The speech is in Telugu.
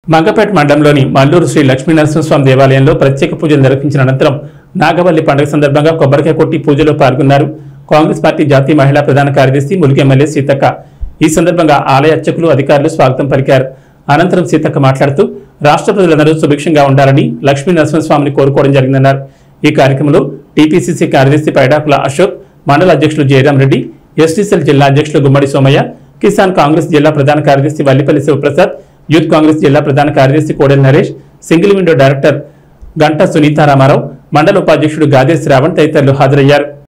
మంగపేట మండలంలోని మల్లూరు శ్రీ లక్ష్మీ నరసింహస్వామి దేవాలయంలో ప్రత్యేక పూజలు నిర్వహించిన అనంతరం నాగవల్లి పండుగ సందర్భంగా కొబ్బరికాయ కొట్టి పూజలో పాల్గొన్నారు కాంగ్రెస్ పార్టీ జాతీయ మహిళా ప్రధాన కార్యదర్శి ములికి ఎమ్మెల్యే సీతక్క ఈ సందర్భంగా ఆలయ అర్చకులు అధికారులు స్వాగతం పలికారు అనంతరం సీతక్క మాట్లాడుతూ రాష్ట్ర ప్రజలందరూ సుభిక్షంగా ఉండాలని లక్ష్మీ నరసింహస్వామిని కోరుకోవడం జరిగిందన్నారు ఈ కార్యక్రమంలో టీపీసీసీ కార్యదర్శి పైడాకుల అశోక్ మండల అధ్యక్షులు జయరాం రెడ్డి ఎస్టీసీఎల్ జిల్లా అధ్యక్షులు గుమ్మడి సోమయ్య కిసాన్ కాంగ్రెస్ జిల్లా ప్రధాన కార్యదర్శి వల్లిపల్లి శివప్రసాద్ యూత్ కాంగ్రెస్ జిల్లా ప్రధాన కార్యదర్శి Kodela Naresh single window director Ganta Sunitharamarao మండల ఉపాధ్యక్షుడు గాదే శ్రావణ్ తదితరులు హాజరయ్యారు